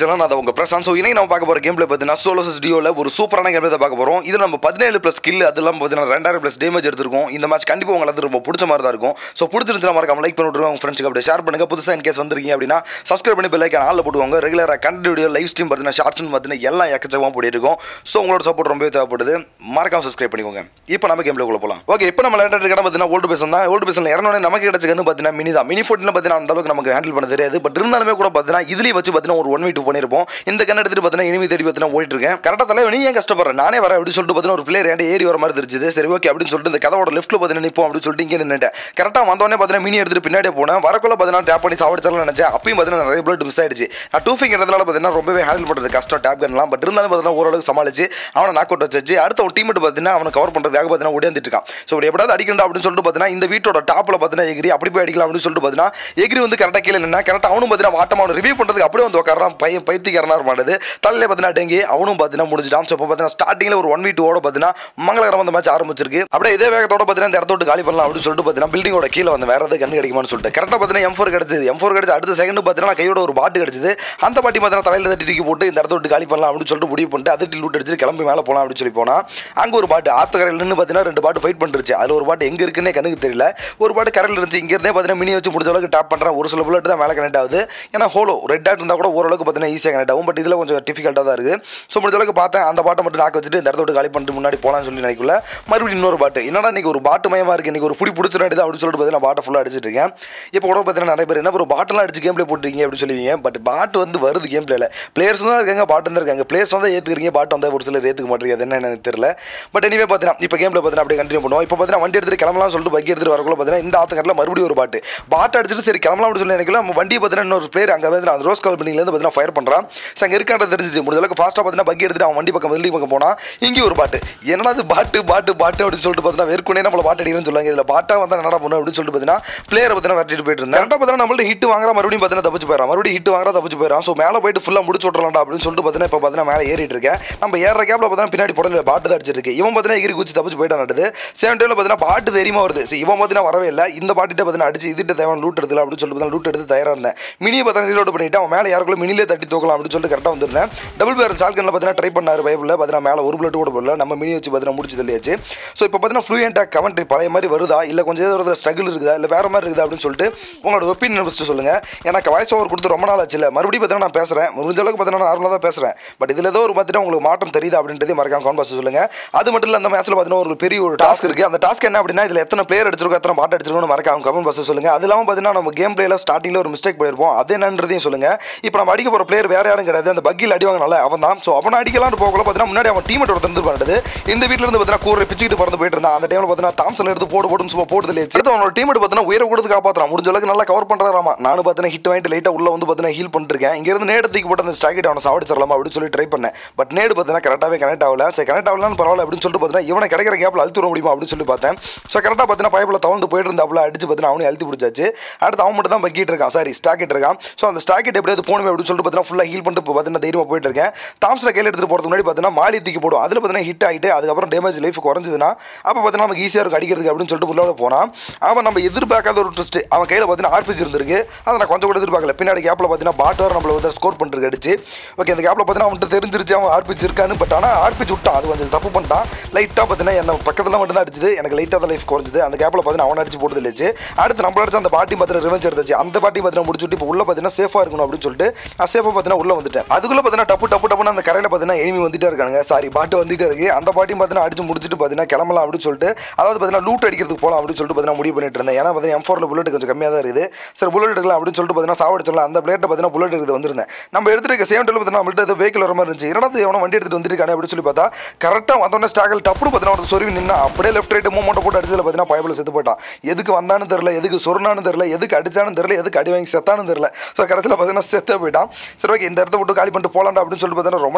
channel நான் உங்க Prashanth so இன்னைக்கு நம்ம பார்க்க போற கேம் பிளே பார்த்தீங்கன்னா சோலோசஸ் டியோல ஒரு சூப்பரான கேம் தான் பார்க்க போறோம் இது நம்ம பதினேழு ப்ளஸ் ஸ்கில் அதெல்லாம் பார்த்தீங்கன்னா ரெண்டாயிரம் ப்ளஸ் டேமேஜ் எடுத்திருக்கோம் இந்த மேட்ச் கண்டிப்பாக உங்களுக்கு ரொம்ப பிடிச்ச மாதிரி தான் இருக்கும் ஸோ பிடிச்சிருந்துச்சுன்னா மறக்காம லைக் பண்ணி விட்டுருங்க உங்க ஃப்ரெண்ட்ஸ்க்கு அப்படியே ஷேர் பண்ணுங்க புதுசாக இன் கேஸ் வந்திருக்கீங்க அப்படின்னா சப்ஸ்கிரைப் பண்ணி பெல் ஐக்கான் ஆளில் போட்டுவாங்க ரெகுலராக கண்டென்ட் வீடியோ லைவ் ஸ்ட்ரீம் பார்த்தீங்கன்னா ஷார்ட்ஸ் பார்த்தீங்கன்னா எல்லாம் எக்கச்சக்கமாக போயிட்டு இருக்கும் ஸோ உங்களோட சப்போர்ட் ரொம்பவே தேவைப்படுது மறக்காம சப்ஸ்கிரைப் பண்ணிக்கோங்க இப்போ நம்ம கேம் உள்ள போகலாம் ஓகே இப்போ நம்ம லேண்டர் கிட்ட பார்த்தீங்கன்னா ஓல்டு பேசன் தான் ஓல்டு பேசன் இறந்தோடனே நமக்கு கிடைச்சதுன்னு பார்த்தீங்கன்னா மினி தான் மினி ஃபோட்டில் பார்த்தீங்கன்னா அந்த அளவுக்கு நமக்கு ஹேண்டில் பண்ண தெரியாது பட் இருந்தாலுமே கூட பார்த்தீங்கன்னா இதுலேயும் வச்சு பார்த்தீங்கன்னா ஒரு ஒன் வீ டூ பண்ணியிருப்போம் இந்த கண்ணை எடுத்துட்டு பார்த்தீங்கன்னா இனிமே தேடி பார்த்தீங்கன்னா ஓடிட்டு இருக்கேன் கரெக்டாக தலைவர் நீ ஏன் கஷ்டப்படுறேன் நானே வரேன் அப்படின்னு சொல்லிட்டு பார்த்தீங்கன்னா ஒரு பிளேயர் ஏன்டா ஏறி வர மாதிரி தெரிஞ்சுது சரி ஓகே அப்படின்னு சொல்லிட்டு இந்த கதவோட லெஃப்ட்டில் பார்த்தீங்கன்னா நிற்போம் அப்படின்னு சொல்லிட்டு இங்கே நின்றுட்டேன் கரெக்டாக வந்தோடனே பார்த்தீங்கன்னா மினி எடுத்துட்டு பின்னாடியே போனேன் வரக்குள்ள பார்த்தீங்கன்னா டேப் பண்ணி சாவடிச்சாலும் நினச்சேன் அப்பயும் பார்த்தீங்கன்னா நிறைய பிளட் மிஸ் ஆயிடுச்சு நான் டூ ஃபிங்கர்னால பார்த்தீங்கன்னா ரொம்பவே ஹேண்டில் பண்ணுறது கஷ்டம் டேப் கன்லாம் பட் இருந்தாலும் பார்த்தீங்கன்னா ஓரளவுக்கு சமாளிச்சு அவனை நாக் அவுட் வச்சு அடுத்த ஒரு டீமெட் பார்த்தீங்கன்னா அவனை கவர் பண்ணுறதுக்காக பார்த்தீங்கன்னா ஓடியாந்துட்டு இருக்கான் ஸோ இப்படி எப்படாவது அடிக்கணும் அப்படின்னு சொல்லிட்டு பார்த்தீங்கன்னா இந்த வீட்டோட டாப்பில் பார்த்தீங்கன்னா எகிரி அப்படி போய் அடிக்கலாம் அப்படின்னு சொல்லிட்டு பார்த்தீங்கன்னா எகிரி வந்து கரெக்டாக கீழே நின்னா கரெக்டாக அவனும் பார்த்தீங்கன்னா வாட்டம் அவனை ரிவ்யூ பண்ணுறதுக்கு அப்படியே வந்து உட்காரான் பைய பைத்தியக்காரனா மாட்டது தலையில பார்த்தீங்கன்னா டெங்கி அவனும் பார்த்தீங்கன்னா முடிஞ்சிட்டான் ஸோ இப்போ பார்த்தீங்கன்னா ஸ்டார்டிங்கில் ஒரு ஒன் வீ டூவோட பார்த்தீங்கன்னா மங்களகரம் அந்த மேட்ச் ஆரம்பிச்சிருக்கு அப்படியே இதே வேகத்தோட பார்த்தீங்கன்னா இந்த இடத்த விட்டு காலி பண்ணலாம் அப்படின்னு சொல்லிட்டு பார்த்தீங்கன்னா பில்டிங்கோட கீழே வந்து வேற எதாவது கண்ணு கிடைக்குமான்னு சொல்லிட்டு கரெக்டாக பார்த்தீங்கன்னா எம் ஃபோர் கிடைச்சது எம் ஃபோர் கிடைச்சது அடுத்த செகண்ட் பார்த்தீங்கன்னா கையோட ஒரு பாட்டு கிடைச்சது அந்த பாட்டி பார்த்தீங்கன்னா தலையில தட்டி தூக்கி போட்டு இந்த இடத்த விட்டு காலி பண்ணலாம் அப்படின்னு சொல்லிட்டு முடிவு பண்ணிட்டு அதுட்டு லூட் அடிச்சு கிளம்பி மேலே போகலாம் அப்படின்னு சொல்லி போனா அங்கே ஒரு பாட்டு ஆத்தக்கரையில் நின்று பார்த்தீங்கன்னா ரெண்டு பாட்டு ஃபைட் பண்ணிருச்சு அதில் ஒரு பாட்டு எங்கே இருக்குன்னே கண்ணுக்கு தெரியல ஒரு பாட்டு கரையில் இருந்துச்சு இங்கேருந்தே பார்த்தீங்கன்னா மினி வச்சு முடிஞ்ச அளவுக்கு டேப் பண்ணுறேன் ஒரு சில புல்லட் தான் மேலே கனெக்ட் ஆகுது ஏன்னா ஹோலோ ரெட் டாட் இருந்தால் கூட ஓரளவுக்கு பார்த்தீங்கன்னா ஈஸியாக கனெக்ட் ஆகும் பட் இதில் கொஞ்சம் டிஃபிகல்ட்டாக தான் இருக்குது ஸோ முடிஞ்ச அளவுக்கு பார்த்தேன் அந்த பாட்டை மட்டும் நாக்க வச்சுட்டு இந்த இடத்த விட்டு காலி பண்ணிட்டு முன்னாடி போகலாம்னு சொல்லி நினைக்கல மறுபடியும் இன்னொரு பாட்டு என்னடா இன்னைக்கு ஒரு பாட்டு மயமாக இருக்குது இன்னைக்கு ஒரு புடி பிடிச்சிடாடி அப்படின்னு சொல்லிட்டு பார்த்தீங்கன்னா பாட்டை ஃபுல்லாக அடிச்சிட்டு இருக்கேன் இப்போ கூட பார்த்தீங்கன்னா நிறைய பேர் என்ன ஒரு பாட்டெல்லாம் அடிச்சு கேம் ப்ளே போட்டுருக்கீங்க அப்படின்னு சொல்லுவீங்க பட் பாட்டு வந்து வருது கேம் பிளேல பிளேயர்ஸ் தான் இருக்காங்க பாட்டு தான் இருக்காங்க பிளேயர்ஸ் வந்து ஏற்றுக்கிறீங்க பாட்டு வந்து ஒரு சிலர் ஏற்றுக்க மாட்டேங்க அது என்ன எனக்கு தெரியல பட் எனிவே பார்த்தீங்கன்னா இப்போ கேம் பிளே பார்த்தீங்கன்னா அப்படியே கண்டினியூ பண்ணுவோம் இப்போ பார்த்தீங்கன்னா வண்டி எடுத்துட்டு கிளம்பலாம் சொல்லிட்டு பைக் எடுத்துட்டு வரக்குள்ள பார்த்தீங்கன்னா இந்த ஆத்தக்கரில் மறுபடியும் ஒரு பாட்டு பாட்டு அடிச்சுட்டு சரி கிளம்பலாம் அப்படின்னு சொல்லி நினைக்கல நம்ம வண்டியை பார்த்தீங்கன்னா இன்னொரு பிளேயர் அங்கே வந்து அந்த ரோஸ் கம்பெனிலேருந்து பார்த்தீங்கன்னா ஃபயர் பண்ணுறான் ஸோ அங்கே இருக்கான்றது தெரிஞ்சிச்சு முடிஞ்ச அளவுக்கு ஃபாஸ்ட்டாக பார்த்தீங்கன்னா பைக் எடுத்துட்டு அவன் வண்டி பக்கம் வெளியே பக்கம் போனால் இங்கே ஒரு பாட்டு என்னடா இது பாட்டு பாட்டு பாட்டு அப்படின்னு சொல்லிட்டு பார்த்தீங்கன்னா வெறுக்குனே நம்மள பாட்டு அடிக்கிறேன்னு சொல்லுவாங்க இதில் பாட்டா வந்தால் என்னடா பண்ணும் அப்படின்னு சொல்லிட்டு பார்த்தீங்கன்னா பிளேயரை பார்த்தீங்கன்னா விரட்டிட்டு போயிட்டு இருந்தேன் கரெக்டாக பார்த்தீங்கன்னா நம்மள்ட்ட ஹிட் வாங்குற மறுபடியும் பார்த்தீங்கன்னா தப்பிச்சு போயிடறான் மறுபடியும் ஹிட் வாங்குறா தப்பிச்சு போயிடறான் ஸோ மேலே போயிட்டு ஃபுல்லாக முடிச்சு விட்றலாம்டா அப்படின்னு சொல்லிட்டு பார்த்தீங்கன்னா இப்போ பார்த்தீங்கன்னா மேலே ஏறிட்டு இருக்கேன் நம்ம ஏற கேப்ல பார்த்தீங்கன்னா பின்னாடி புடல பாட்டு தான் அடிச்சிருக்கு இவன் பார்த்தீங்கன்னா எகிரி குச்சி தப்பிச்சு போயிட்டான் நடுது சேம் டைம்ல பார்த்தீங்கன்னா பாட்டு தெரியுமா வருது சரி இவன் பார்த்தீங்கன்னா வரவே இல்லை இந்த பாட்டுகிட்ட பார்த்தீங்கன்னா அடிச்சு இதுட்டு தேவையான லூட் எடுத்துல அப்படின்னு சொல்லிட்டு லூட் எடுத்து தயாராக இருந்தேன் மினியை பார்த்தீங்கன்னா ரீலோட் பண்ணிட்டு அவன் மேலே யாருக்குள்ள மினிலே தட்டி தூக்கலாம் அப்படின்னு சொல்லிட்டு கரெக்டாக வந்திருந்தேன் டபுள் பேர் சால்கனில் பார்த்தீங்கன்னா ட்ரை பண்ணாரு பைபிளில் பார்த்தீங்கன்னா மேலே ஒரு பிளட் கூட போடல நம்ம மினி வச்சு பார்த்தீங்கன்னா முடிச்சு தள்ளியாச்சு ஸோ இப்போ பார்த்தீங்கன்னா ஃப்ளூயண்டாக கமெண்ட்ரி பழைய மாதிரி வருதா இல்லை கொஞ்சம் ஏதாவது ஸ்ட்ரகிள் இருக்குதா இல்லை வேற மாதிரி இருக்குதா அப்படின்னு சொல்லிட்டு உங்களோட ஒப்பீனியன் ஃபஸ்ட்டு சொல்லுங்கள் எனக்கு வாய்ஸ் ஓவர் கொடுத்து ரொம்ப நாள் ஆச்சு இல்லை மறுபடியும் பார்த்தீங்கன்னா நான் பேசுகிறேன் முடிஞ்ச அளவுக்கு பார்த்தீங்கன்னா நார்மலாக தான் பேசுகிறேன் பட் இதில் ஏதோ ஒரு பார்த்துட்டு உங்களுக்கு மாற்றம் தெரியுது அப்படின்றதே மறக்காம கான்பாஸ் சொல்லுங்கள் அது மட்டும் இல்லை அந்த மேட்ச்சில் பார்த்தீங்கன்னா ஒரு பெரிய ஒரு டாஸ்க் இருக்குது அந்த டாஸ்க் என்ன அப்படின்னா இதில் எத்தனை பிளேயர் எடுத்திருக்கோம் எத்தனை பாட்டு எடுத்திருக்கோம் மறக்காம கமெண்ட் பாஸ் சொல்லுங்கள் அது இல்லாமல் பார்த்தீங்கன்னா நம்ம கேம் பிளேயில் ஸ்டார்டிங்கில் ஒரு மிஸ்டேக் பண்ணியிருப்போம் அது என்னன்றதையும் சொல்லுங்கள் இப்போ நம்ம அடிக்க போகிற பிளேயர் வேற யாரும் கிடையாது அந்த பக்கில் அடிவாங்கனால அவன் தான் ஸோ அவனை அடிக்கலாம்னு போகல பார்த்தீங்கன்னா முன்னாடி அவன் டீமேட் ஒருத்தர் பண்ணுறது இந்த வீட்டில் இருந்து பார்த்தீங்கன்னா கூரை பிச்சுக்கிட்டு பறந்து போயிட்டு இருந்தான் அந்த டைமில் பார்த்தீங்கன்னா தாம்சன் எடுத்து போடு போடுன்னு சும்மா போட்டு இல்லையே அடுத்து அவனோட டீமேட் பார்த்தீங்கன்னா உயிரை கொடுத்து காப்பாற்றுறான் முடிஞ்ச அளவுக்கு நல்லா கவர் பண்ணுறாராமா நானும் பார்த்தீங்கன்னா ஹிட் வாங்கிட்டு லைட்டாக உள்ள வந்து பார்த்தீங்கன்னா ஹீல் பண்ணிருக்கேன் இங்கேருந்து நேடு தூக்கி போட்டு அந்த ஸ்டாக்கெட் அவனை சாவடிச்சிடலாமா அப்படின்னு சொல்லி ட்ரை பண்ணேன் பட் நேடு பார்த்தீங்கன்னா கரெக்டாகவே கனெக்ட் ஆகல சரி கனெக்ட் ஆகலாம் பரவாயில்ல அப்படின்னு சொல்லிட்டு பார்த்தீங்கன்னா இவனை கிடைக்கிற கேப்பில் அழுத்து விட முடியுமா அப்படின்னு சொல்லி பார்த்தேன் ஸோ கரெக்டாக பார்த்தீங்கன்னா பைப்பில் தவந்து போயிட்டு இருந்தாப்புல அடிச்சு பார்த்தீங்கன்னா அவனே அழுத்தி பிடிச்சாச்சு அடுத்து அவன் மட்டும் தான் பக்கிட்டு இருக்கான் சாரி ஸ்டாக்கெட் இருக்கான் ஸோ அந்த ஸ்டாக்கெட் எப்படியாவது போகணுமே அப்படின்னு சொல்லிட்டு பார்த்தீங்கன்னா ஃபுல்லாக ஹீல் பண்ணிட்டு இப்போ பார்த்தீங்கன்னா தைரியமாக போயிட்டு இருக்கேன் தாம்ஸில் கையில் எடுத்துட்டு போகிறதுக்கு முன்னாடி பார்த்தீங்கன்னா மாலி தூக்கி போடும் அதில் பார்த்தீங்கன்னா ஹிட் ஆகிட்டு அதுக்கப்புறம் டேமேஜ் லைஃப் குறைஞ்சதுன்னா அப்போ பார்த்தீங்கன்னா நமக்கு ஈஸியாக இருக்கும் அடிக்கிறதுக்கு அப்படின்னு சொல்லிட்டு உள்ளே போனால் அவன் நம்ம எதிர்பார்க்காத ஒரு ட்விஸ்ட் அவன் கையில் பார்த்தீங்கன்னா ஆர்பிஜி இருந்திருக்கு அதை நான் கொஞ்சம் கூட எதிர்பார்க்கல பின்னாடி கேப்பில் பார்த்தீங்கன்னா பாட்டர் நம்மள வந்து ஸ்கோர் பண்ணிருக்கு அடிச்சு ஓகே அந்த கேப்பில் பார்த்தீங்கன்னா அவன்கிட்ட தெரிஞ்சிருச்சு அவன் ஆர்பிஜி இருக்கான்னு பட் ஆனால் ஆர்பிஜி விட்டான் அது கொஞ்சம் தப்பு பண்ணிட்டான் லைட்டாக பார்த்தீங்கன்னா என்ன பக்கத்தில் மட்டும் தான் அடிச்சது எனக்கு லைட்டாக தான் லைஃப் குறைஞ்சது அந்த கேப்பில் பார்த்தீங்கன்னா அவன் அடிச்சு போட்டது இல்லைச்சு அடுத்து நம்மள அடிச்சு அந்த பாட்டி பார்த்தீங்கன்னா ரிவெஞ்ச் எடுத்துச்சு அந்த பாட்டி பார்த்தீங்கன்னா முடிச்சுட்டு இப்போ உள்ள பார்த்தீங்கன்னா சேஃபாக இருக்கணும் அப்படின்னு சொல்லிட்டு நான் சேஃபாக பார்த்தீங்கன்னா உள்ள வந்துட்டேன் அதுக்குள்ள பார்த்தீங்கன்னா டப்பு டப்பு டப்புன்னு அந்த கரையில் பார்த்தீங்கன்னா எனிமி வந்துட்டே இருக்காங்க சாரி பாட்டு வந்துட்டே இருக்கு அந்த பாட்டியும் பார்த்தீங்கன்னா அடிச்சு முடிச்சுட்டு பார்த்தீங்கன்னா கிளம்பலாம் அப்படின்னு சொல்லிட்டு அதாவது பார்த்தீங்கன்னா லூட் அடிக்கிறதுக்கு போகலாம் அப்படின்னு சொல்லிட்டு பார்த்தீங்கன்னா முடிவு பண்ணிட்டு இருந்தேன் ஏன்னா பார்த்தீங்கன்னா எம் ஃபோரில் புல்லட் கொஞ்சம் கம்மியாக தான் இருக்குது சரி புல்லட் எடுக்கலாம் அப்படின்னு சொல்லிட்டு பார்த்தீங்கன்னா சாவடிச்சிடலாம் அந்த பிளேட்டை பார்த்தீங்கன்னா புல்லட் எடுத்து வந்திருந்தேன் நம்ம எடுத்துட்டு இருக்க சேம் டைம் பார்த்தீங்கன்னா நம்மள்ட்ட ஏதோ வெஹிக்கிள் வர மாதிரி இருந்துச்சு என்னடா எவனோ வண்டி எடுத்துட்டு வந்திருக்கானே அப்படின்னு சொல்லி பார்த்தா கரெக்டாக வந்தோடனே ஸ்டாக்கில் டப்புனு பார்த்தீங்கன்னா ஒரு சொருவி நின்னா அப்படியே லெஃப்ட் ரைட் மூமெண்ட் போட்டு அடிச்சதில் பார்த்தீங்கன்னா பைபிள் செத்து போயிட்டான் எதுக்கு வந்தான்னு தெரியல எதுக்கு சொருனான்னு தெரியல எதுக்கு அடிச்சான்னு தெரியல எதுக்கு அடி வாங்கி செத்தான்னு தெரியல ஸோ கடைசியில் பார்த்தீங்கன்னா செத்தே போயிட்டான் சரி ஓகே இந்த இடத்த விட்டு காலி பண்ணிட்டு போலாண்டா அப்படின்னு சொல்லிட்டு பார்த்தீங்கன்னா ரொம்ப நேரமாக தேடி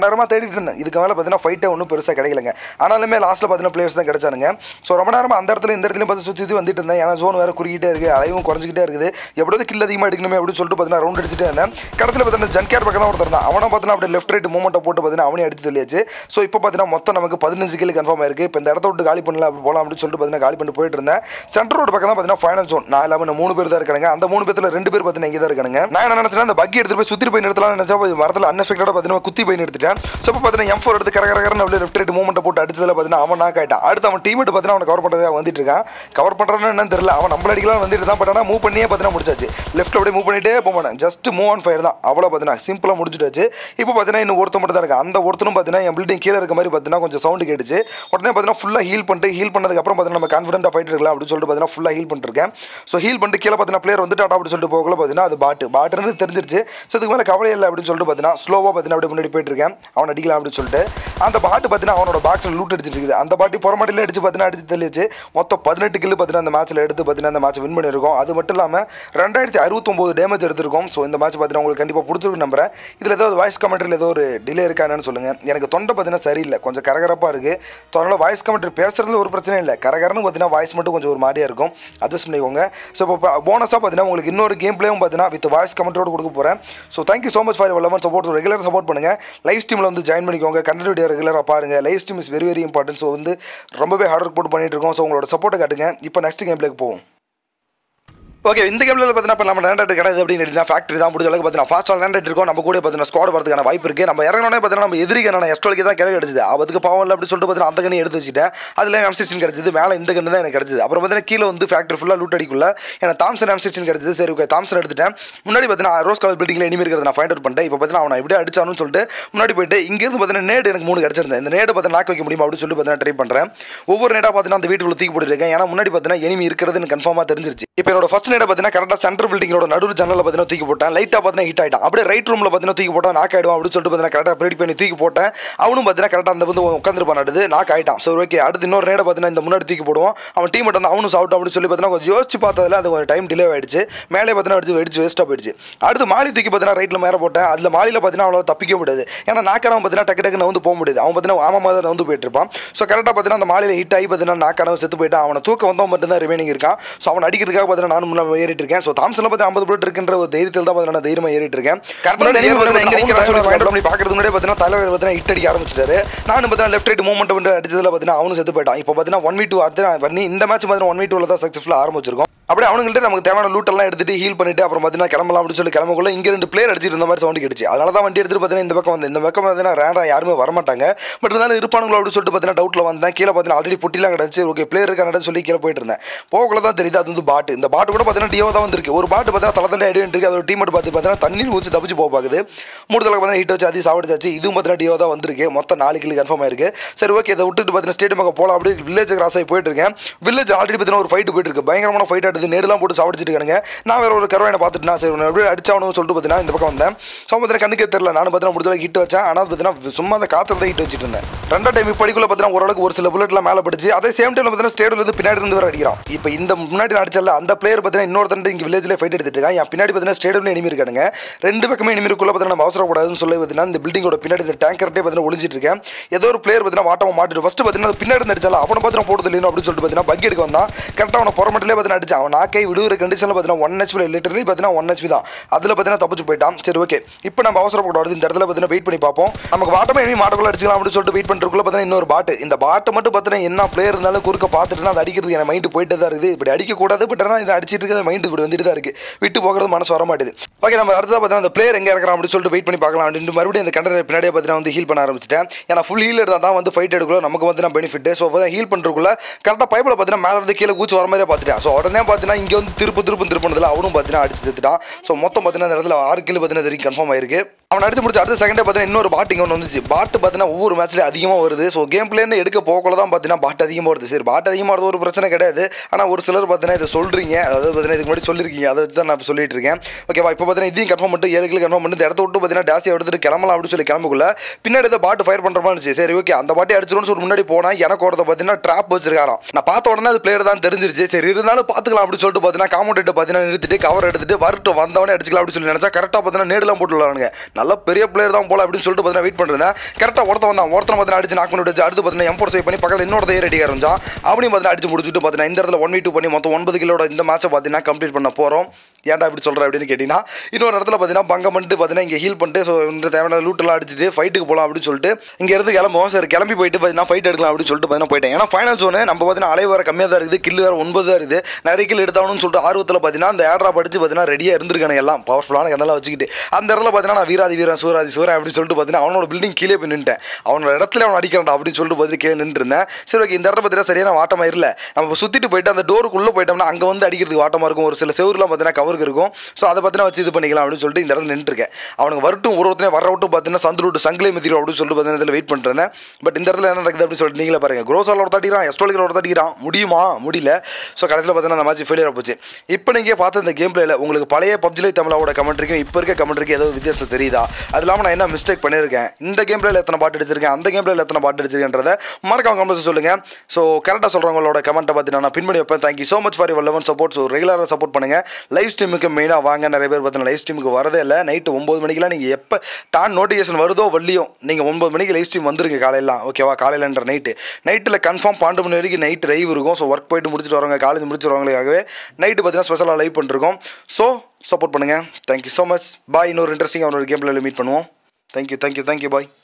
தேடிட்டு இருந்தேன் இதுக்கு மேலே பார்த்தீங்கன்னா ஃபைட்டே ஒன்றும் பெருசாக கிடைக்கலங்க ஆனாலுமே லாஸ்ட்டில் பார்த்தீங்கன்னா பிளேயர்ஸ் தான் கிடைச்சானுங்க ஸோ ரொம்ப நேரமாக அந்த இடத்துல இந்த இடத்துலையும் பார்த்து சுற்றி சுற்றி வந்துட்டு இருந்தேன் ஏன்னா ஜோன் வேறு குறுக்கிட்டே இருக்குது அலைவும் குறைஞ்சிக்கிட்டே இருக்குது எப்படியாவது கில் அதிகமாக எடுக்கணுமே அப்படின்னு சொல்லிட்டு பார்த்தீங்கன்னா ரவுண்ட் அடிச்சுட்டே இருந்தேன் கடைசியில் பார்த்தீங்கன்னா ஜன்கேர் பக்கம் தான் ஒருத்தர் தான் அவனை பார்த்தீங்கன்னா அப்படியே லெஃப்ட் ரைட் மூமெண்ட்டை போட்டு பார்த்தீங்கன்னா அவனே அடிச்சு தெளியாச்சு ஸோ இப்போ பார்த்தீங்கன்னா மொத்தம் நமக்கு பதினஞ்சு கில் கன்ஃபார்ம் ஆயிருக்கு இப்போ இந்த இடத்த விட்டு காலி பண்ணலாம் அப்படி போகலாம் அப்படின்னு சொல்லிட்டு பார்த்தீங்கன்னா காலி பண்ணி போயிட்டு இருந்தேன் சென்டர் ரோடு பக்கம் தான் பார்த்தீங்கன்னா ஃபைனல் ஜோன் நான் இல்லாமல் மூணு பேர் தான் இருக்காங்க அந்த மூணு பேர்த்துல ரெண்டு பேர் பார்த்தீங்கன்னா இங்கே தான் இருக்காங்க நான் என்ன நினச்சேன் அந்த பக்கி எடுத்துட்டு போய் சுற்றி போய் நிறுத்தலாம் நினச்சா போய் மரத்தில் அன்எஃபெக்டடாக பார்த்தீங்கன்னா குத்தி போய் நிறுத்திட்டேன் ஸோ இப்போ பார்த்தீங்கன்னா எம் ஃபோர் எடுத்து கர கரகரன்னு அப்படியே லெஃப்ட் ரைட் மூமெண்ட்டை போட்டு அடிச்சதில் பார்த்தீங்கன்னா அவன் நாக் ஆயிட்டான் அடுத்து அவன் டீமெட் பார்த்தீங்கன்னா அவனை கவர் பண்ணுறதா வந்துட்டு இருக்கான் கவர் பண்ணுறான்னு என்னன்னு தெரியல அவன் நம்மள அடிக்கலாம் வந்துட்டு தான் பட் ஆனால் மூவ் பண்ணியே பார்த்தீங்கன்னா முடிச்சாச்சு லெஃப்ட் அப்படியே மூவ் பண்ணிட்டே போவேன் ஜஸ்ட் மூவ் ஆன் ஃபயர் தான் அவ்வளோ பார்த்தீங்கன்னா சிம்பிளாக முடிச்சுட்டாச்சு இப்போ பார்த்தீங்கன்னா இன்னும் ஒருத்தன் மட்டும் தான் இருக்கு அந்த ஒருத்தனும் பார்த்தீங்கன்னா என் பில்டிங் கீழே இருக்க மாதிரி பார்த்தீங்கன்னா கொஞ்சம் சவுண்டு கேட்டுச்சு உடனே பார்த்தீங்கன்னா ஃபுல்லாக ஹீல் பண்ணிட்டு ஹீல் பண்ணதுக்கப்புறம் பார்த்தீங்கன்னா நம்ம கான்ஃபிடென்ட்டாக ஃபைட் இருக்கலாம் அப்படின்னு சொல்லிட்டு பார்த்தீங்கன்னா ஃபுல்லாக ஹீல் பண்ணிருக்கேன் ஸோ ஹீல் பண்ணிட்டு கீழே பார்த்தீங்கன்னா பிளேயர் வந்து டாடா அப்படி சொல்லிட்டு போகல பார்த்தீங்கன்னா அது பாட்டு பாட்டுன்னு தெரிஞ்சிருச்சு ஸோ இதுக்கு மேலே கவலை இல்லை அப்படின்னு சொல்லிட்டு பார்த்தீங்கன்னா ஸ்லோவாக பார்த்தீங்கன்னா அப்படியே முன்னாடி போயிட்டு இருக்கேன் அவன் அடிக்கலாம் அப்படின்னு சொல்லிட்டு அந்த பாட்டு பார்த்தீங்கன்னா அவனோட பாக்ஸில் லூட் அடிச்சிட்டு இருக்குது அந்த பாட்டி புறமாட்டியில் அடிச்சு பார்த்தீங்கன்னா அடிச்சு தெளிச்சு மொத்தம் பதினெட்டு கில்லு பார்த்தீங்கன்னா அந்த மேட்ச்சில் எடுத்து பார்த்தீங்கன்னா அந்த மேட்ச் வின் பண்ணியிருக்கோம் அது மட்டும் இல்லாமல் ரெண்டாயிரத்தி அறுபத்தொம்போது டேமேஜ் எடுத்திருக்கோம் ஸோ இந்த மேட்ச் பார்த்தீங்கன்னா உங்களுக்கு கண்டிப்பாக பிடிச்சிருக்கு நம்புறேன் இதில் ஏதாவது வாய்ஸ் கமெண்ட்ரியில் ஏதோ ஒரு டிலே இருக்கானு சொல்லுங்கள் எனக்கு தொண்டை பார்த்தீங்கன்னா சரியில்லை கொஞ்சம் கரகரப்பாக இருக்குது அதனால் வாய்ஸ் கமெண்ட்ரி பேசுறதுல ஒரு பிரச்சனை இல்லை கரகரன்னு பார்த்தீங்கன்னா வாய்ஸ் மட்டும் கொஞ்சம் ஒரு மாதிரியாக இருக்கும் அட்ஜஸ்ட் பண்ணிக்கோங்க ஸோ இப்போ போனஸாக பார்த்தீங்கன்னா உங்களுக்கு இன்னொரு கேம் பிளேயும் பார்த்தீங்கன்னா வித் வாய்ஸ் கமெண்ட்டோடு கொடுக்க போகிறேன் so thank you so much for eleven support regular support பண்ணுங்கள் லைவ் ஸ்ட்ரீமில் வந்து ஜாயின் பண்ணிக்கோங்க கண்டென்ட் வீடியோ ரெகுலராக பாருங்கள் live stream is very very important so வந்து ரொம்பவே ஹார்ட் ஒர்க் போட்டு பண்ணிட்டு இருக்கோம் ஸோ உங்களோட சப்போர்ட்டை காட்டுங்க இப்போ நெக்ஸ்ட் கேம் பிளேக்கு போவோம் ஓகே இந்த கேமில் பார்த்தீங்கன்னா இப்போ நம்ம லேண்டட் கிடையாது அப்படின்னு கேட்டிங்கன்னா ஃபேக்ட்ரி தான் முடிஞ்ச அளவுக்கு பார்த்தீங்கன்னா ஃபாஸ்ட்டாக லேண்டட் இருக்கும் நம்ம கூட பார்த்தீங்கன்னா ஸ்குவாட் வரதுக்கான வாய்ப்பு இருக்குது நம்ம இறங்கினோடனே பார்த்தீங்கன்னா நம்ம எதிரிக்கு நான் எஸ்டோலுக்கு தான் கிழக்கு கிடச்சிது அதுக்கு பாவம் இல்லை அப்படி சொல்லிட்டு பார்த்தீங்கன்னா அந்த கண்ணி எடுத்து வச்சுட்டேன் அதில் எம் சிக்ஸ்டின் கிடச்சிது மேலே இந்த கண்ணு தான் எனக்கு கிடச்சிது அப்புறம் பார்த்தீங்கன்னா கீழே வந்து ஃபேக்ட்ரி ஃபுல்லாக லூட் அடிக்குள்ள எனக்கு தாம்சன் எம் சிக்ஸ்டின் கிடச்சிது சரி ஓகே தாம்சன் எடுத்துட்டேன் முன்னாடி பார்த்தீங்கன்னா ரோஸ் கலர் பில்டிங்கில் இனிமே இருக்கிறத நான் ஃபைண்ட் அவுட் பண்ணிட்டேன் இப்போ பார்த்தீங்கன்னா அவனை இப்படியே அடிச்சானு சொல்லிட்டு முன்னாடி போயிட்டு இங்கேருந்து பார்த்தீங்கன்னா நேடு எனக்கு மூணு கிடச்சிருந்தேன் இந்த நேடு பார்த்தீங்கன்னா நாக்க வைக்க முடியுமா அப்படின்னு சொல்லி பார்த்தீங்கன்னா ட்ரை பண்ணுறேன் ஒவ்வொரு நேடாக பார்த்தீங்கன்னா அந்த வீட்டுக்குள்ள தூக்கி போட்டுருக்கேன் ஏன்னா முன்னாடி பார்த்தீங்கன்னா எனிமி இருக்கிறது எனக்கு கன்ஃபார்மாக தெரிஞ்சிருச்சு இப்போ என்னோட ஃபர்ஸ்ட் நேடை பார்த்தீங்கன்னா கரெக்டாக சென்டர் பில்டிங்கோட நடுவு ஜன்னலில் பார்த்தீங்கன்னா தூக்கி போட்டேன் லைட்டாக பார்த்தீங்கன்னா ஹிட் ஆகிட்டான் அப்படியே ரைட் ரூமில் பார்த்தீங்கன்னா தூக்கி போட்டால் நாக் ஆகிடும் அப்படின்னு சொல்லிட்டு பார்த்தீங்கன்னா கரெக்டாக ப்ரெடி பண்ணி தூக்கி போட்டேன் அவனும் பார்த்தீங்கன்னா கரெக்டாக அந்த வந்து உட்காந்துருப்பான் நடுது நாக் ஆகிட்டான் ஸோ ஓகே அடுத்து இன்னொரு நேரம் பார்த்தீங்கன்னா இந்த முன்னாடி தூக்கி போடுவோம் அவன் டீம் வந்து அவனும் சாப்பிட்டு அப்படின்னு சொல்லி பார்த்தீங்கன்னா கொஞ்சம் யோசிச்சு பார்த்ததில் அது கொஞ்சம் டைம் டிலே ஆயிடுச்சு மேலே பார்த்தீங்கன்னா அடிச்சு வெடிச்சு வேஸ்ட்டாக போயிடுச்சு அடுத்து மாலி தூக்கி பார்த்தீங்கன்னா ரைட்டில் மேலே போட்டேன் அதில் மாலியில் பார்த்தீங்கன்னா அவளால் தப்பிக்க முடியாது ஏன்னா நாக்கானவன் பார்த்தீங்கன்னா டக்கு டக்கு வந்து போக முடியாது அவன் பார்த்தீங்கன்னா ஆமாம் தான் வந்து போயிட்டு இருப்பான் ஸோ கரெக்டாக பார்த்தீங்கன்னா அந்த மாலையில் ஹிட் ஆகி பார்த்தீங்கன்னா நாக்கானவன் செத்து போயிட்டான் அவனை தூக்க வந்தவன் மட்டும் தான் ரிமைனிங் இருக்கான் ஸோ அவன் அடிக்கிறதுக்காக பார்த்தீங்கன்னா நான் முன்னாடி ஏறிட்டு இருக்கேன் ஸோ தாம்சனில் பார்த்து ஐம்பது புல்லட் இருக்கின்ற ஒரு தைரியத்தில் தான் பார்த்தீங்கன்னா தைரியமாக ஏறிட்டு இருக்கேன் பார்க்கறது முன்னாடி பார்த்தீங்கன்னா தலைவர் பார்த்தீங்கன்னா ஹிட் அடிக்க ஆரம்பிச்சிட்டாரு நானும் பார்த்தீங்கன்னா லெஃப்ட் ரைட் மூவ்மெண்ட் வந்து அடிச்சதில் பார்த்தீங்கன்னா அவனும் செத்து போயிட்டான் இப்போ பார்த்தீங்கன்னா ஒன் வீ டூ அடுத்து பண்ணி இந்த மேட்ச் பார்த்தீங்கன்னா ஒன் வீ டூவில் தான் சக்ஸஸ்ஃபுல்லாக ஆரம்பிச்சிருக்கோம் அப்படியே அவனுங்கள்ட்ட நமக்கு தேவையான லூட் எல்லாம் எடுத்துட்டு ஹீல் பண்ணிட்டு அப்புறம் பார்த்தீங்கன்னா கிளம்பலாம் அப்படின்னு சொல்லி கிளம்பக்குள்ள இங்கே ரெண்டு பிளேயர் அடிச்சிட்டு இருந்த மாதிரி சவுண்ட் கிடச்சி அதனால தான் வண்டி எடுத்துட்டு பார்த்தீங்கன்னா இந்த பக்கம் வந்து இந்த பக்கம் பார்த்தீங்கன்னா ரேண்டா யாருமே வரமாட்டாங்க பட் இருந்தாலும் இருப்பானுங்களோ அப்படின்னு சொல்லிட்டு பார்த்தீங்கன்னா டவுட்டில் வந்தேன் கீழே பார்த்தீங்கன்னா ஆல்ரெடி பொட்டிலாம் கிடச்சி ஓகே பிளேயர் இருக்கானு சொல்லி கீழே போயிட்டு இருந்தேன் போகக்குள்ள தான் தெரியுது அது வந்து பாட்டு இந்த பாட்டு கூட பார்த்தீங்கன்னா டியோ தான் வந்திருக்கு ஒரு பாட்டு பார்த்தீங்கன்னா தலை தலை அடி இருக்கு அதோட டீம் பார்த்து பார்த்தீங்கன்னா தண்ணீர் ஊற்றி தப்பிச்சு போக பார்க்குது மூணு தலை பார்த்தீங்கன்னா ஹிட் வச்சு அதையும் சாப்பிடுச்சாச்சு இதுவும் பார்த்தீங்கன்னா டியோ தான் வந்திருக்கு மொத்தம் நாலு கிலோ கன்ஃபார்ம் ஆயிருக்கு சரி ஓகே இதை விட்டுட்டு பார்த்தீங்கன்னா ஸ்டேடியம் பக்கம் போகலாம் அப்படி வில்லேஜ் கிராஸ் ஆகி போயிட்டு இருக்கேன் வில்லேஜ் ஆல்ரெடி பார்த்தீங்கன்னா ஒரு ஃபைட் போயிட்டு இருக்கு பயங்கரமான ஃபைட் ஆடுது நேடுலாம் போட்டு சாப்பிடுச்சிட்டு இருக்கானுங்க நான் வேற ஒரு கருவாயனை பார்த்துட்டு நான் சரி உன்னை எப்படி அடிச்சாவணும் சொல்லிட்டு பார்த்தீங்கன்னா இந்த பக்கம் வந்தேன் ஸோ பார்த்தீங்கன்னா கண்ணுக்கே தெரியல நானும் பார்த்தீங்கன்னா முடிஞ்ச ஹிட் வச்சேன் ஆனால் பார்த்தீங்கன்னா சும்மா அந்த காத்துல தான் ஹிட் வச்சுட்டு இருந்தேன் ரெண்டா டைம் இப்படிக்குள்ள பார்த்தீங்கன்னா ஓரளவுக்கு ஒரு சில புல்லட்லாம் மேலே படிச்சு அதே சேம் டைம் பார்த்தீங்கன்னா ஸ்டேடியில் இருந்து பின்னாடி இருந்து வர அடிக்கிறான் இப்போ இந்த முன்னாடி அடிச்சல அந்த பிளேயர் பார்த்தீங்கன்னா இன்னொருத்தன் இங்கே வில்லேஜில் ஃபைட் எடுத்துட்டு இருக்கான் என் பின்னாடி பார்த்தீங்கன்னா ஸ்டேடியம்ல எனிமி இருக்கானுங்க ரெண்டு பக்கமே எனிமி இருக்குள்ள பார்த்தீங்கன்னா நம்ம அவசரப்படாதுன்னு சொல்லி பார்த்தீங்கன்னா இந்த பில்டிங்கோட பின்னாடி இந்த டேங்கர்ட்டே பார்த்தீங்கன்னா ஒளிஞ்சிட்டு இருக்கேன் ஏதோ ஒரு பிளேயர் பார்த்தீங்கன்னா வாட்டமாக மாட்டிட்டு ஃபஸ்ட்டு பார்த்தீங்கன்னா பின்னாடி இருந்து அடிச்சால அவனை பார்த்தீங்கன்னா போடுறது இல்லைன்னு அப்படின்னு சொல்லிட்டு பார்த்தீங்கன்னா பக்கி எடுக்க வந்தான் கரெக்டாக அவனை புறமட்டிலே பார்த்தீங்கன்னா அடிச்சான் அவன் நாக்கை விடுகிற கண்டிஷனில் பார்த்தீங்கன்னா ஒன் ஹெச்பி லிட்டரலி பார்த்தீங்கன்னா ஒன் ஹெச்பி தான் அதில் பார்த்தீங்கன்னா தப்பிச்சு போயிட்டான் சரி ஓகே இப்போ நம்ம அவசரப்படாது இந்த இடத்துல பார்த்தீங்கன்னா வெயிட் பண்ணி பார்ப்போம் நமக்கு வாட்டமே இனி மாட்டக்குள்ள அடிச்சிக்கலாம் அப்படின்னு சொல்லிட்டு வெயிட் பண்ணுறதுக்குள்ள பார்த்தீங்கன்னா இன்னொரு பாட்டு இந்த பாட்டை மட்டும் பார்த்தீங்கன்னா என்ன பிளேயர் இருந்தாலும் குறுக்க பார்த்துட்டுனா அது அடிக்கிறது என் மைண்டு போயிட்டு தான் இருக்குது இப்படி அடிக்கக்கூடாது பட் ஆனால் இதை அடிச்சிட்டு இருக்கிறது மைண்டு இப்படி வந்துட்டு தான் இருக்குது விட்டு போகிறது மனசு வர மாட்டேது ஓகே நம்ம அடுத்ததாக பார்த்தீங்கன்னா அந்த பிளேயர் எங்கே இருக்கிறான் அப்படின்னு சொல்லிட்டு வெயிட் பண்ணி பார்க்கலாம் அப்படின்ட்டு மறுபடியும் அந்த கண்டனர் பின்னாடியே பார்த்தீங்கன்னா வந்து ஹீல் பண்ண ஆரம்பிச்சிட்டேன் ஏன்னா ஃபுல் ஹீல் எடுத்தால் தான் வந்து ஃபைட் எடுக்கல நமக்கு வந்து நான் பெனிஃபிட் ஸோ ஹீல் பண்ணுறதுக்குள்ள கரெக்டாக பைப்பில் பார்த்தீங்கன்னா மேலே இருந்து கீழே கூச்சி வர மாதிரியே பார்த்துட்டேன் ஸோ உடனே பார்த்தீங்கன்னா இங்கே வந்து திருப்பு திருப்பு திருப்பினதில் அவனும் பார்த்தீங்கன்னா அடிச்சு செத்துட்டான் ஸோ மொத்தம் பார்த்தீங்கன்னா இந்த இடத்துல ஆறு கிலோ பார்த்தீங்கன்னா வரைக்கும் கன்ஃபார்ம் ஆயிருக்கு அவன் அடிச்சு முடிச்சு அடுத்த செகண்டே பார்த்தீங்கன்னா இன்னொரு பாட்டு இங்கே ஒன்று வந்துச்சு பாட்டு பார்த்தீங்கன்னா ஒவ்வொரு மேட்ச்லேயும் அதிகமாக வருது ஸோ கேம் பிளேன்னு எடுக்க போகல தான் பார்த்தீங்கன்னா பாட்டு அதிகமாக வருது சரி பாட்டு அதிகமாக வருது ஒரு பிரச்சனை கிடையாது ஆனால் ஒரு சிலர் பார்த்தீங்கன்னா இதை சொல்கிறீங்க அதாவது பார்த்தீங்கன்னா இதுக்கு முன்னாடி சொல்லியிருக்கீங்க அதை வச்சு தான் நான் இப்போ சொல்லிட்டு இருக்கேன் ஓகேவா இப்போ பார்த்தீங்கன்னா இதையும் கன்ஃபார்ம் பண்ணிட்டு ஏழு கிலோ கன்ஃபார்ம் பண்ணிட்டு இந்த இடத்த விட்டு பார்த்தீங்கன்னா டேஸை எடுத்துட்டு கிளம்பலாம் அப்படின்னு சொல்லி கிளம்புக்குள்ள பின்னாடி ஏதோ பாட்டு ஃபயர் பண்ணுற மாதிரி இருந்துச்சு சரி ஓகே அந்த பாட்டி அடிச்சிடும்னு சொல்லி முன்னாடி போனால் எனக்கு ஒருத்த பார்த்தீங்கன்னா ட்ராப் வச்சிருக்காராம் நான் பார்த்த உடனே அது பிளேயர் தான் தெரிஞ்சிருச்சு சரி இருந்தாலும் பார்த்துக்கலாம் அப்படின்னு சொல்லிட்டு பார்த்தீங்கன்னா காமௌண்ட் பார்த்தீங்கன்னா நிறுத்திட்டு கவர் எடுத்துட்டு வரட்டு வந்தவனே அடிச்சுக்கலாம் அப்படின்னு சொல்லி நினச்சா கரெக்டாக பார்த்தீங்கன்னா நேடுலாம் போட்டு விளாடுங்க நல்ல பெரிய பிளேயர் தான் போல அப்படின்னு சொல்லிட்டு பார்த்தீங்கன்னா வெயிட் பண்ணிருந்தேன் கரெக்டாக ஒருத்தன் வந்தான் ஒருத்தன் பார்த்தீங்கன்னா அடிச்சு நாக் பண்ணி விட்டு அடுத்து பார்த்தீங்கன்னா எம் ஃபோர் சேவ் பண்ணி பக்கத்தில் இன்னொரு ஏர் அடிக்க ஆரம்பிச்சான் அப்படியும் பார்த்தீங்கன்னா அடிச்சு முடிச்சுட்டு பார்த்தீங்கன்னா இந்த இடத்துல ஒன் வீ டூ பண்ணி மொத்தம் ஒன்பது கிலோட இந்த மேட்சை பார்த்தீங்கன்னா கம்ப்ளீட் பண்ண போகிறோம் ஏன்டா இப்படி சொல்கிற அப்படின்னு கேட்டிங்கன்னா இன்னொரு இடத்துல பார்த்தீங்கன்னா பங்கம் பண்ணிட்டு பார்த்தீங்கன்னா இங்கே ஹீல் பண்ணிட்டு ஸோ இந்த தேவையான லூட்டெல்லாம் அடிச்சுட்டு ஃபைட்டுக்கு போகலாம் அப்படின்னு சொல்லிட்டு இங்கே இருந்து கிளம்புவோம் சரி கிளம்பி போயிட்டு பார்த்தீங்கன்னா ஃபைட் எடுக்கலாம் அப்படின்னு சொல்லிட்டு பார்த்தீங்கன்னா போயிட்டேன் ஏன்னா ஃபைனல் ஜோனு நம்ம பார்த்தீங்கன்னா அலை வர கம்மியாக தான் இருக்குது கில் வேறு ஒன்பது தான் இருக்குது நிறைய கில் எடுத்தாகணும்னு சொல்லிட்டு ஆர்வத்தில் பார்த்தீங்கன்னா அந்த ஏட்ரா படிச்சு பார்த்தீங்கன்னா ரெடியாக இருந்திருக்கானு எல்லாம் பவர்ஃபுல்லான கண்ணெல்லாம் வச்சுக்கிட்டு அந்த இடத்துல பார்த்தீங்கன்னா நான் வீராதி வீரன் சூராதி சூரன் அப்படின்னு சொல்லிட்டு பார்த்தீங்கன்னா அவனோட பில்டிங் கீழே போய் நின்ட்டேன் அவனோட இடத்துல அவன் அடிக்கிறான்டா அப்படின்னு சொல்லிட்டு பார்த்து கீழே நின்றுருந்தேன் சரி ஓகே இந்த இடத்துல பார்த்தீங்கன்னா சரியான வாட்டமாக இல்லை நம்ம சுற்றிட்டு போயிட்டு அந்த டோருக்குள்ளே போயிட்டோம்னா அங்கே வந்து அடிக்கிறதுக்கு வாட்டமாக இருக்கும் ஒரு சில செவருலாம் பார்த்தீங்கன்னா கவருக்கு இருக்கும் ஸோ அதை பார்த்தீங்கன்னா வச்சு இது பண்ணிக்கலாம் அப்படின்னு சொல்லிட்டு இந்த இடத்துல நின்றுருக்கேன் அவனுக்கு வரட்டும் ஒரு ஒருத்தனே வர விட்டு பார்த்தீங்கன்னா சந்து விட்டு சங்கிலே மிதிரும் அப்படின்னு சொல்லிட்டு பார்த்தீங்கன்னா இதில் வெயிட் பண்ணிருந்தேன் பட் இந்த இடத்துல என்ன நடக்குது அப்படின்னு சொல்லிட்டு நீங்களே பாருங்க குரோசால் ஒரு தட்டிக்கிறான் எஸ்ட்ரோலிக்கர் ஒரு தட்டிக்கிறான் முடியுமா முடியல ஸோ கடைசியில் பார்த்தீங்கன்னா அந்த மேட்ச் ஃபெயிலியர் போச்சு இப்போ நீங்கள் பார்த்த இந்த கேம் பிளேல உங்களுக்கு பழைய பப்ஜிலை தமிழாவோட கமெண்ட்ரிக்கும் இப்போ இருக்க கமெண்ட்ரிக்கும் ஏதோ வித்தியாசம் தெரியுதா அது இல்லாமல் நான் என்ன மிஸ்டேக் பண்ணியிருக்கேன் இந்த கேம் பிளேல எத்தனை பாட்டு அடிச்சிருக்கேன் அந்த கேம் பிளேல எத்தனை பாட்டு அடிச்சிருக்கேன்றத மறக்காம கமெண்ட்ஸ் சொல்லுங்க ஸோ கரெக்டாக சொல்கிறவங்களோட கமெண்ட்டை பார்த்தீங்கன்னா நான் பின் பண்ணி வைப்பேன் thank you so much for your eleven support so ரெகுலராக சப்போர்ட் பண்ணுங்க லைவ் ஸ்ட்ரீமுக்கு மெயினாக வாங்க நிறைய பேர் பார்த்தீங்கன்னா லைவ் ஸ்ட்ரீமுக்கு வரதே இல்லை நைட்டு ஒம்பது மணிக்கெலாம் நீங்கள் எப்போ டான் நோட்டிஃபிகேஷன் வருதோ வள்ளியும் நீங்கள் ஒன்பது மணிக்கு லைவ் ஸ்ட்ரீம் வந்துருங்க காலையிலாம் ஓகேவா காலையிலன்ற நைட்டு நைட்டில் கன்ஃபார்ம் பன்னெண்டு மணி வரைக்கும் நைட் லைவ் இருக்கும் ஸோ ஒர்க் போயிட்டு முடிச்சுட்டு வரவங்க காலேஜ் முடிச்சுட்டு வரவங்களுக்காகவே நைட்டு பார்த்தீங்கன்னா ஸ்பெஷலாக லைவ் பண்ணிருக்கோம் ஸோ சப்போர்ட் பண்ணுங்கள் தேங்க்யூ ஸோ மச் பாய் இன்னொரு இன்ட்ரெஸ்டிங்காக ஒரு கேம் பிளேல மீட் பண்ணுவோம் தேங்க்யூ தேங்க்யூ தேங்க்யூ பாய்